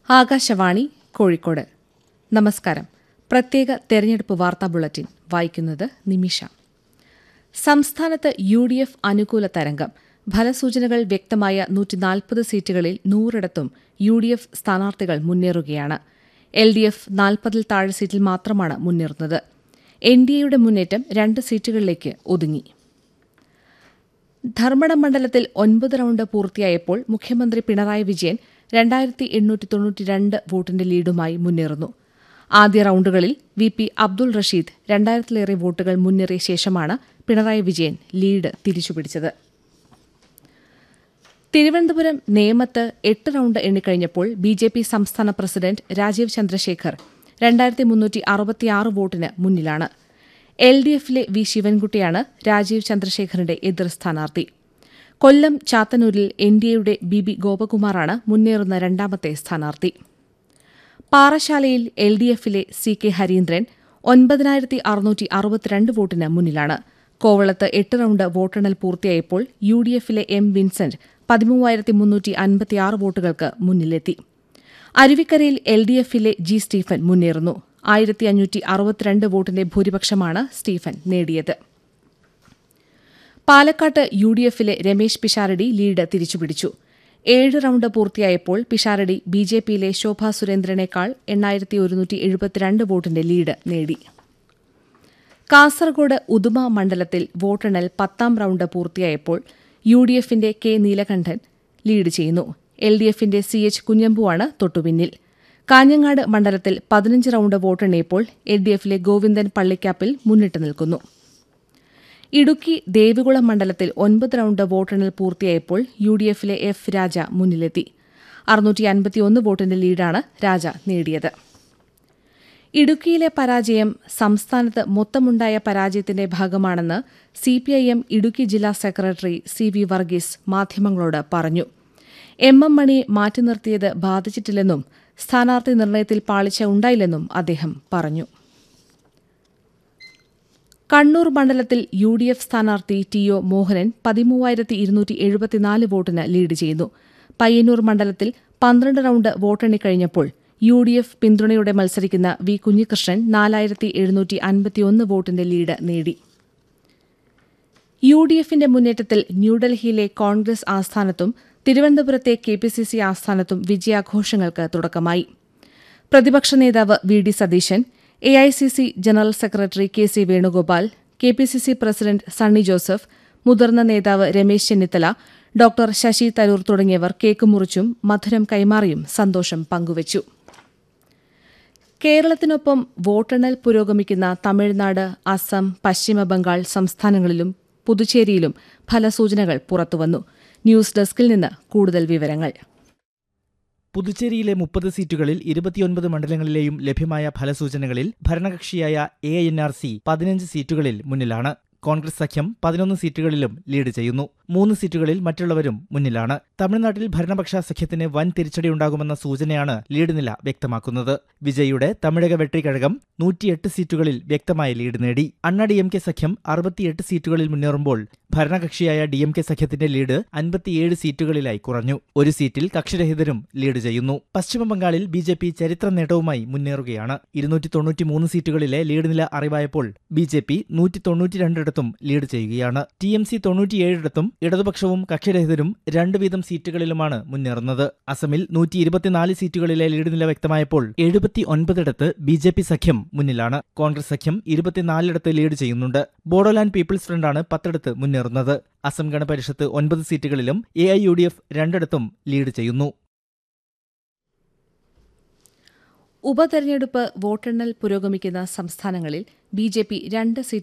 ആകാശവാണി കോഴിക്കോട് നമസ്കാരം പ്രത്യേക തെരഞ്ഞെടുപ്പ് വാർത്താ ബുള്ളറ്റിൻ വായിക്കുന്നത് നിമിഷ സംസ്ഥാനത്ത് യു ഡി എഫ് അനുകൂല തരംഗം ഫലസൂചനകൾ വ്യക്തമായ നൂറ്റിനാൽപ്പത് സീറ്റുകളിൽ നൂറിടത്തും യു ഡി എഫ് സ്ഥാനാർത്ഥികൾ മുന്നേറുകയാണ് എൽ ഡി എഫ് നാൽപ്പതിൽ താഴെ സീറ്റിൽ മാത്രമാണ് മുന്നേറുന്നത് എൻ ഡി എയുടെ മുന്നേറ്റം രണ്ട് സീറ്റുകളിലേക്ക് ഒതുങ്ങി ധർമ്മടം മണ്ഡലത്തിൽ ഒൻപത് റൌണ്ട് പൂർത്തിയായപ്പോൾ മുഖ്യമന്ത്രി പിണറായി വിജയൻ രണ്ടായിരത്തി എണ്ണൂറ്റി തൊണ്ണൂറ്റിരണ്ട് വോട്ടിന്റെ ലീഡുമായി മുന്നേറുന്നു ആദ്യ റൌണ്ടുകളിൽ വി പി അബ്ദുൾ റഷീദ് രണ്ടായിരത്തിലേറെ വോട്ടുകൾ മുന്നേറിയ ശേഷമാണ് പിണറായി വിജയൻ ലീഡ് തിരിച്ചുപിടിച്ചത് തിരുവനന്തപുരം നേമത്ത് എട്ട് റൌണ്ട് എണ്ണിക്കഴിഞ്ഞപ്പോൾ ബി ജെ പി സംസ്ഥാന പ്രസിഡന്റ് രാജീവ് ചന്ദ്രശേഖർ രണ്ടായിരത്തി മുന്നൂറ്റി അറുപത്തിയാറ് വോട്ടിന് മുന്നിലാണ് എൽ ഡി എഫിലെ വി ശിവൻകുട്ടിയാണ് രാജീവ് ചന്ദ്രശേഖറിന്റെ എതിർ സ്ഥാനാർത്ഥി കൊല്ലം ചാത്തന്നൂരിൽ എൻ ഡി എയുടെ ബി ബി ഗോപകുമാറാണ് മുന്നേറുന്ന രണ്ടാമത്തെ സ്ഥാനാർത്ഥി പാറശാലയിൽ എൽ ഡി എഫിലെ സി കെ ഹരീന്ദ്രൻ ഒൻപതിനായിരത്തി അറുന്നൂറ്റി അറുപത്തിരണ്ട് വോട്ടിന് മുന്നിലാണ് കോവളത്ത് എട്ട് റൌണ്ട് വോട്ടെണ്ണൽ പൂർത്തിയായപ്പോൾ യു ഡി എഫിലെ എം വിൻസെന്റ് പതിമൂവായിരത്തി മുന്നൂറ്റി അൻപത്തിയാറ് വോട്ടുകൾക്ക് മുന്നിലെത്തി അരുവിക്കരയിൽ എൽ ഡി എഫിലെ ജി സ്റ്റീഫൻ മുന്നേറുന്നു ആയിരത്തി അഞ്ഞൂറ്റി അറുപത്തിരണ്ട് വോട്ടിന്റെ ഭൂരിപക്ഷമാണ് സ്റ്റീഫൻ നേടിയത് പാലക്കാട്ട് യു ഡി എഫിലെ രമേശ് പിഷാരടി ലീഡ് തിരിച്ചുപിടിച്ചു ഏഴ് റൌണ്ട് പൂർത്തിയായപ്പോൾ പിഷാരടി ബി ജെ പിയിലെ ശോഭാ സുരേന്ദ്രനേക്കാൾ എണ്ണായിരത്തി ഒരുന്നൂറ്റി എഴുപത്തിരണ്ട് വോട്ടിന്റെ ലീഡ് നേടി കാസർഗോഡ് ഉദുമ മണ്ഡലത്തിൽ വോട്ടെണ്ണൽ പത്താം റൌണ്ട് പൂർത്തിയായപ്പോൾ യു ഡി എഫിന്റെ കെ നീലകണ്ഠൻ ലീഡ് ചെയ്യുന്നു എൽ ഡി എഫിന്റെ സി എച്ച് കുഞ്ഞമ്പുവാണ് തൊട്ടുപിന്നിൽ കാഞ്ഞങ്ങാട് മണ്ഡലത്തിൽ പതിനഞ്ച് റൌണ്ട് വോട്ടെണ്ണിയപ്പോൾ എൽ ഡി എഫിലെ ഗോവിന്ദൻ പള്ളിക്കാപ്പിൽ മുന്നിട്ട് നിൽക്കുന്നു ഇടുക്കി ദേവികുളം മണ്ഡലത്തിൽ ഒൻപത് റൌണ്ട് വോട്ടെണ്ണൽ പൂർത്തിയായപ്പോൾ യു ഡി എഫിലെ എഫ് രാജ മുന്നിലെത്തി അറുന്നൂറ്റി അൻപത്തിയൊന്ന് വോട്ടിന്റെ ലീഡാണ് രാജ നേടിയത് ഇടുക്കിയിലെ പരാജയം സംസ്ഥാനത്ത് മൊത്തമുണ്ടായ പരാജയത്തിന്റെ ഭാഗമാണെന്ന് സിപിഐഎം ഇടുക്കി ജില്ലാ സെക്രട്ടറി സി വി വർഗീസ് മാധ്യമങ്ങളോട് പറഞ്ഞു എം എം മണിയെ മാറ്റി നിർത്തിയത് ബാധിച്ചിട്ടില്ലെന്നും സ്ഥാനാർത്ഥി നിർണയത്തിൽ പാളിച്ച ഉണ്ടായില്ലെന്നും അദ്ദേഹം പറഞ്ഞു കണ്ണൂർ മണ്ഡലത്തിൽ യു ഡി എഫ് സ്ഥാനാർത്ഥി ടി ഒ മോഹനൻ പതിമൂവായിരത്തി ഇരുന്നൂറ്റി എഴുപത്തിനാല് വോട്ടിന് ലീഡ് ചെയ്യുന്നു പയ്യന്നൂർ മണ്ഡലത്തിൽ പന്ത്രണ്ട് റൌണ്ട് വോട്ടെണ്ണിക്കഴിഞ്ഞപ്പോൾ യു ഡി എഫ് പിന്തുണയോടെ മത്സരിക്കുന്ന വി കുഞ്ഞികൃഷ്ണൻ നാലായിരത്തി എഴുന്നൂറ്റി അൻപത്തിയൊന്ന് വോട്ടിന്റെ ലീഡ് നേടി യു ഡി എഫിന്റെ മുന്നേറ്റത്തിൽ ന്യൂഡൽഹിയിലെ കോൺഗ്രസ് ആസ്ഥാനത്തും തിരുവനന്തപുരത്തെ കെ പി സി സി ആസ്ഥാനത്തും വിജയാഘോഷങ്ങൾക്ക് തുടക്കമായി പ്രതിപക്ഷ നേതാവ് V D Satheesan A I C C general secretary K C Venugopal K P C C president Sunny Joseph മുതിർന്ന നേതാവ് രമേശ് ചെന്നിത്തല ഡോക്ടർ ശശി തരൂർ തുടങ്ങിയവർ കേക്ക് മുറിച്ചും മധുരം കൈമാറിയും സന്തോഷം പങ്കുവച്ചു കേരളത്തിനൊപ്പം വോട്ടെണ്ണൽ പുരോഗമിക്കുന്ന തമിഴ്നാട് അസം പശ്ചിമബംഗാൾ സംസ്ഥാനങ്ങളിലും പുതുച്ചേരിയിലും ഫലസൂചനകൾ പുറത്തുവന്നു ന്യൂസ് ഡെസ്കിൽ നിന്ന് കൂടുതൽ വിവരങ്ങൾ പുതുച്ചേരിയിലെ മുപ്പത് സീറ്റുകളിൽ ഇരുപത്തിയൊൻപത് മണ്ഡലങ്ങളിലെയും ലഭ്യമായ ഫലസൂചനകളിൽ ഭരണകക്ഷിയായ എ എൻ ആർ സി പതിനഞ്ച് സീറ്റുകളിൽ മുന്നിലാണ് കോൺഗ്രസ് സഖ്യം പതിനൊന്ന് സീറ്റുകളിലും ലീഡ് ചെയ്യുന്നു മൂന്ന് സീറ്റുകളിൽ മറ്റുള്ളവരും മുന്നിലാണ് തമിഴ്നാട്ടിൽ ഭരണപക്ഷ സഖ്യത്തിന് വൻ തിരിച്ചടിയുണ്ടാകുമെന്ന സൂചനയാണ് ലീഡ് നില വ്യക്തമാക്കുന്നത് വിജയുടെ തമിഴക വെട്ടിക്കഴകം നൂറ്റിയെട്ട് സീറ്റുകളിൽ വ്യക്തമായ ലീഡ് നേടി അണ്ണ ഡി എം കെ സഖ്യം അറുപത്തിയെട്ട് സീറ്റുകളിൽ മുന്നേറുമ്പോൾ ഭരണകക്ഷിയായ ഡി എം കെ സഖ്യത്തിന്റെ ലീഡ് അൻപത്തിയേഴ് സീറ്റുകളിലായി കുറഞ്ഞു ഒരു സീറ്റിൽ കക്ഷിരഹിതരും ലീഡ് ചെയ്യുന്നു പശ്ചിമബംഗാളിൽ ബി ജെ പി ചരിത്ര നേട്ടവുമായി മുന്നേറുകയാണ് ഇരുന്നൂറ്റി തൊണ്ണൂറ്റിമൂന്ന് സീറ്റുകളിലെ ലീഡ് നില അറിവായപ്പോൾ ബി ജെ പി നൂറ്റി തൊണ്ണൂറ്റിരണ്ടിടത്തും ലീഡ് ചെയ്യുകയാണ് ടി എം സി തൊണ്ണൂറ്റിയേഴിടത്തും ഇടതുപക്ഷവും കക്ഷിരഹിതരും രണ്ട് വീതം സീറ്റുകളിലുമാണ് മുന്നേറുന്നത് അസമിൽ നൂറ്റി ഇരുപത്തിനാല് സീറ്റുകളിലെ ലീഡ് നില വ്യക്തമായപ്പോൾ എഴുപത്തി ഒൻപതിടത്ത് ബി ജെ പി സഖ്യം മുന്നിലാണ് കോൺഗ്രസ് സഖ്യം ഇരുപത്തിനാലിടത്ത് ലീഡ് ചെയ്യുന്നുണ്ട് ബോഡോലാൻഡ് പീപ്പിൾസ് ഫ്രണ്ടാണ് പത്തിടത്ത് മുന്നേറുന്നത് അസം ഗണപരിഷത്ത് ഒൻപത് സീറ്റുകളിലും A I U D F രണ്ടിടത്തും ലീഡ് ചെയ്യുന്നു ഉപതെരഞ്ഞെടുപ്പ് വോട്ടെണ്ണൽ പുരോഗമിക്കുന്ന സംസ്ഥാനങ്ങളിൽ ബി ജെ പി രണ്ട് സീറ്റ്